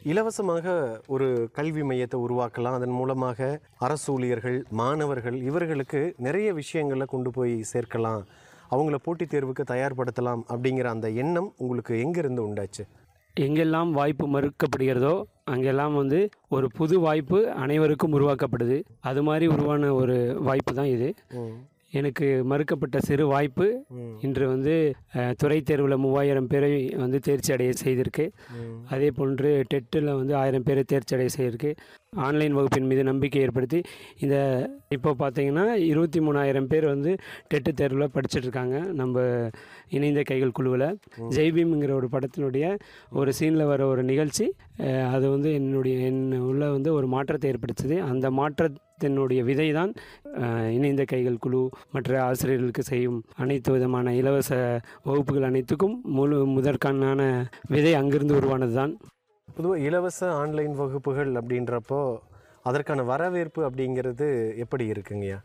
இலவசமாக ஒரு கல்வி மையத்தை உருவாக்கலாம் அதன் மூலமாக அரசு ஊழியர்கள் மாணவர்கள் இவர்களுக்கு நிறைய விஷயங்களை கொண்டு போய் சேர்க்கலாம் அவங்கள போட்டித் தேர்வுக்கு தயார்படுத்தலாம் அப்படிங்கிற அந்த எண்ணம் உங்களுக்கு எங்கிருந்து உண்டாச்சு எங்கெல்லாம் வாய்ப்பு மறுக்கப்படுகிறதோ அங்கெல்லாம் வந்து ஒரு புது வாய்ப்பு அனைவருக்கும் உருவாக்கப்படுது அது மாதிரி உருவான ஒரு வாய்ப்பு தான் இது எனக்கு மறுக்கப்பட்ட சிறு வாய்ப்பு இன்று வந்து அஹ், துறைத் தேர்வில் மூவாயிரம் பேரை வந்து தேர்ச்சி அடைய செய்திருக்கு அதே போன்று டெட்டில் வந்து ஆயிரம் பேரை தேர்ச்சி அடைய செய்திருக்கு ஆன்லைன் வகுப்பின் மீது நம்பிக்கை ஏற்படுத்தி இந்த இப்போ பார்த்தீங்கன்னா இருபத்தி மூணாயிரம் பேர் வந்து டெட்டு தேர்வில் படிச்சுட்டு இருக்காங்க நம்ம இணைந்த கைகள் குழுவில் ஜெய்பீம்ங்கிற ஒரு படத்தினுடைய ஒரு சீனில் வர ஒரு நிகழ்ச்சி அஹ், அது வந்து என்னுடைய என் உள்ள வந்து ஒரு மாற்றத்தை ஏற்படுத்துது அந்த மாற்றத்தினுடைய விதை தான் அஹ், இணைந்த கைகள் குழு மற்ற ஆசிரியர்களுக்கு செய்யும் அனைத்து விதமான இலவச வகுப்புகள் அனைத்துக்கும் முழு முதற்கான விதை அங்கிருந்து உருவானது தான் பொதுவாக இலவச ஆன்லைன் வகுப்புகள் அப்படின்றப்போ அதற்கான வரவேற்பு அப்படிங்கிறது எப்படி இருக்குங்கய்யா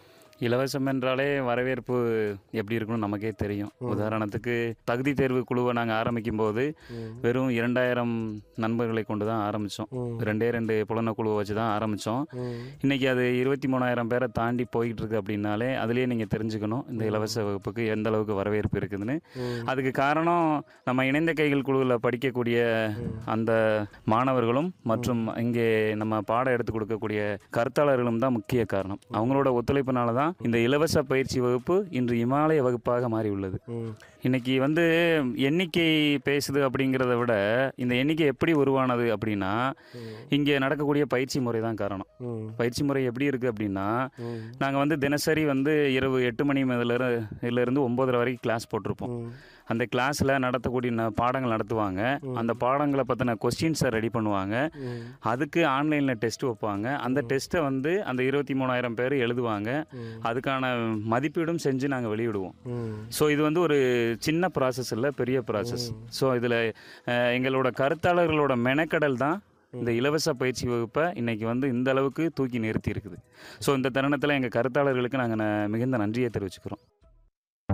இலவசம் என்றாலே வரவேற்பு எப்படி இருக்கும்னு நமக்கே தெரியும் உதாரணத்துக்கு தகுதி தேர்வு குழுவை நாங்கள் ஆரம்பிக்கும் போது வெறும் இரண்டாயிரம் நண்பர்களை கொண்டு தான் ஆரம்பித்தோம் ரெண்டே ரெண்டு புலன குழுவை வச்சு தான் ஆரம்பித்தோம் இன்னைக்கு அது இருபத்தி மூணாயிரம் பேரை தாண்டி போய்கிட்டு இருக்கு அப்படின்னாலே அதுலேயே நீங்கள் தெரிஞ்சுக்கணும் இந்த இலவச வகுப்புக்கு எந்த அளவுக்கு வரவேற்பு இருக்குதுன்னு அதுக்கு காரணம் நம்ம இணைந்த கைகள் குழுவில் படிக்கக்கூடிய அந்த மாணவர்களும் மற்றும் இங்கே நம்ம பாடம் எடுத்து கொடுக்கக்கூடிய கருத்தாளர்களும் தான் முக்கிய காரணம் அவங்களோட ஒத்துழைப்பினால தான் இந்த இலவச பயிற்சி வகுப்பு இன்று இமாலய வகுப்பாக மாறி உள்ளது இன்னைக்கு வந்து எண்ணிக்கை பேசுது அப்படிங்கிறத விட இந்த எண்ணிக்கை எப்படி உருவானது அப்படின்னா இங்கே நடக்கக்கூடிய பயிற்சி முறை தான் காரணம் பயிற்சி முறை எப்படி இருக்குது அப்படின்னா நாங்கள் வந்து தினசரி வந்து இரவு எட்டு மணி முதல்ல இருந்து ஒம்பதரை வரைக்கும் கிளாஸ் போட்டிருப்போம் அந்த கிளாஸில் நடத்தக்கூடிய ந- பாடங்கள் நடத்துவாங்க அந்த பாடங்களை பற்றின கொஸ்டின்ஸை ரெடி பண்ணுவாங்க அதுக்கு ஆன்லைனில் டெஸ்ட் வைப்பாங்க அந்த டெஸ்ட்டை வந்து அந்த இருபத்தி மூணாயிரம் பேர் எழுதுவாங்க அதுக்கான மதிப்பீடும் செஞ்சு நாங்கள் வெளியிடுவோம் ஸோ இது வந்து ஒரு சின்ன ப்ராசஸ் இல்லை பெரிய ப்ராசஸ் ஸோ இதில் எங்களோட கருத்தாளர்களோட மெனக்கடல் தான் இந்த இலவச பயிற்சி வகுப்பை இன்னைக்கு வந்து இந்த அளவுக்கு தூக்கி நிறுத்தி இருக்குது ஸோ இந்த தருணத்தில் எங்கள் கருத்தாளர்களுக்கு நாங்கள் மிகுந்த நன்றியை தெரிவிச்சுக்கிறோம்